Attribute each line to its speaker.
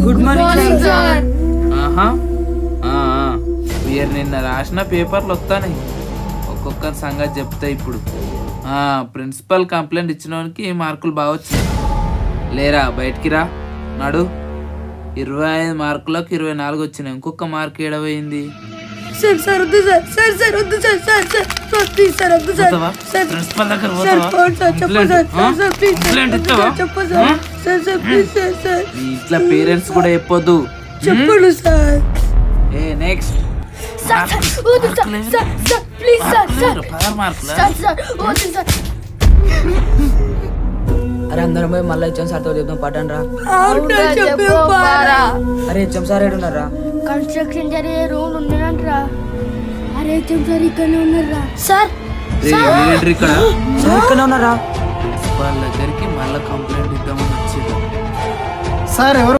Speaker 1: Good morning sir
Speaker 2: ఆహా ఆ, ఆ. వీరు నిన్న రాసిన పేపర్లు వస్తాయి ఒక్కొక్క సంగతి చెప్తా ఇప్పుడు ఆ, ప్రిన్సిపల్ కంప్లైంట్ ఇచ్చినోనికి మార్కులు బాగా వచ్చినాయి లేరా బయటికి రా నడు ఇరవై ఐదు మార్కులకు ఇరవై నాలుగు వచ్చినాయి ఇంకొక మార్క్ ఏడవైంది
Speaker 1: సార్ సార్ వద్దు సార్ సార్ సార్ వద్దు sir sir sir sir please sir వద్దు సార్
Speaker 2: పోతావా?
Speaker 1: సార్
Speaker 2: ప్రిన్సిపల్ దగ్గర
Speaker 1: సార్
Speaker 2: పోతావా?
Speaker 1: ఫోన్ సార్ చెప్పు
Speaker 2: కంప్లైంట్,
Speaker 1: సార్
Speaker 2: ఆ?
Speaker 1: Sir sir please sir
Speaker 2: complaint
Speaker 1: వద్దు
Speaker 2: ఇస్తావా?
Speaker 1: సార్ చెప్పు sir sir sir please sir sir
Speaker 2: మీ ఇంట్లో పేరెంట్స్ కూడా చెప్పొద్దు
Speaker 1: చెప్పండి సార్
Speaker 2: ఏ నెక్స్ట్
Speaker 3: సార్ సార్ వద్దు sir sir sir please sir sir
Speaker 2: పదహారు మార్కులా
Speaker 3: సార్ సార్ వద్దు సార్
Speaker 4: అరే అందరం పోయి మళ్ళీ హెచ్ఎం సార్తో చెప్తాం పట్టండి రా
Speaker 1: అవునా చెప్పు పారా
Speaker 4: అరే హెచ్ఎం సార్ ఏడున్నారా
Speaker 3: కన్స్ట్రక్షన్ జరిగే రూమ్ ఉన్నాడంట్రా అరే సార్ ఇక్కడనే ఉన్నారా సార్
Speaker 2: రే, వీరేంట్రా ఇక్కడ
Speaker 4: సార్ ఇక్కడనే ఉన్నారా
Speaker 2: వాళ్ళ దగ్గరికి మళ్ళీ కంప్లైంట్ ఇద్దామని వచ్చింది
Speaker 5: సార్ ఎవరు